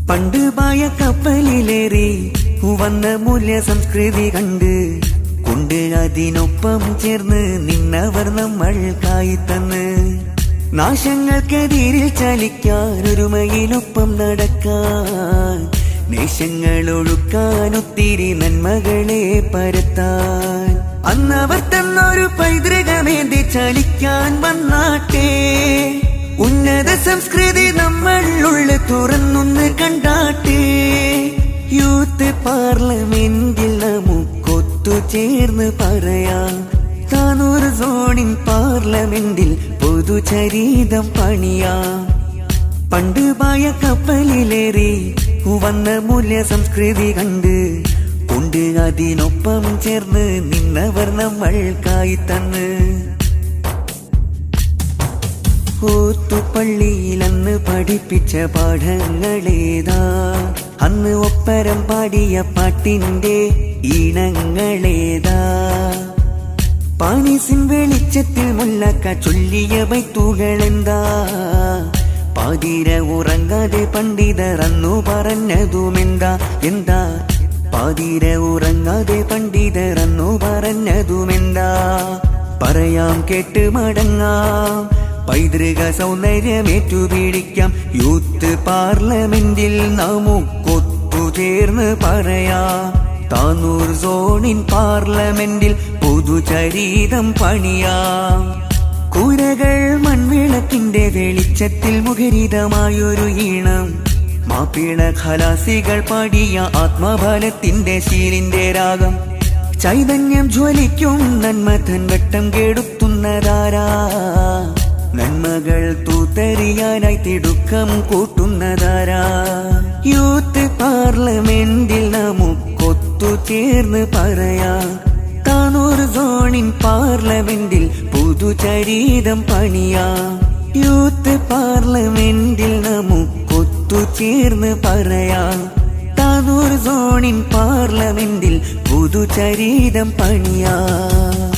പണ്ട് പായ കപ്പലിലേറി വന്ന മൂല്യ സംസ്കൃതി കണ്ട് കൊണ്ട് അതിനൊപ്പം ചേർന്ന് നിന്നവർ നമ്മൾക്കായി തന്ന് നാശങ്ങൾക്കെതിരിൽ ചലിക്കാൻ ഒരുമയിലൊപ്പം നടക്കാൻ നേശങ്ങൾ ഒഴുക്കാൻ ഒത്തിരി നന്മകളെ പരത്താൻ അന്നവർ തന്നൊരു പൈതൃകമേന്തി ചലിക്കാൻ വന്നാട്ടെ ഉന്നത സംസ്കൃതി നമ്മൾ ഉള്ളിൽ തുറന്നൊന്ന് കണ്ടാട്ടെ യൂത്ത് പാർലമെന്റിൽ നമുക്കൊത്തുചേർന്ന് പറയാം താനൂർ സോണിൻ പാർലമെന്റിൽ പൊതുചരീതം പണിയാം പണ്ട് പായ കപ്പലിലേറി വന്ന മൂല്യ സംസ്കൃതി കണ്ട് കൊണ്ട് അതിനൊപ്പം ചേർന്ന് നിന്നവർ നമ്മൾക്കായി തന്ന് ഓത്തുപള്ളിയിൽ അന്ന് പഠിപ്പിച്ച പാഠങ്ങളേതാ അന്ന് ഒപ്പരം പാടിയ പാട്ടിന്റെ ഈണങ്ങളേതാ പാനീസിൻ വെളിച്ചത്തിൽ മുല്ലക്ക ചൊല്ലിയ ബൈത്തുകളെന്താ പാതിര ഉറങ്ങാതെ പണ്ഡിതർ അന്നു പറഞ്ഞതുമെന്താ എന്താ പാതിര ഉറങ്ങാതെ പണ്ഡിതർ അന്നു പറഞ്ഞതുമെന്താ പറയാം കേട്ട് മടങ്ങാം പൈതൃക സൗന്ദര്യമേറ്റുപിടിക്കാം യൂത്ത് പാർലമെന്റിൽ നമുക്കൊത്തുചേർന്ന് പറയാം താനൂർ സോണിൻ പാർലമെന്റിൽ പൊതുചരീതം പണിയാം കൂരകൾ മൺവിളക്കിന്റെ വെളിച്ചത്തിൽ മുഖരിതമായൊരു ഈണം മാപ്പിള ഖലാസികൾ പാടിയ ആത്മബലത്തിന്റെ ശീലിന്റെ രാഗം ചൈതന്യം ജ്വലിക്കും നന്മതൻ വെട്ടം കെടുത്തുന്നതാരാ നന്മകൾ തൂത്തറിയാനായി തിടുക്കം കൂട്ടുന്നതാരാ യൂത്ത് പാർലമെന്റിൽ നമുക്കൊത്തുചേർന്ന് പറയാം താനൂർ സോണിൻ പാർലമെന്റിൽ പുതുചരീതം പണിയാം യൂത്ത് പാർലമെന്റിൽ നമുക്കൊത്തുചേർന്ന് പറയാം താനൂർ സോണിൻ പാർലമെന്റിൽ പുതുചരീതം പണിയാം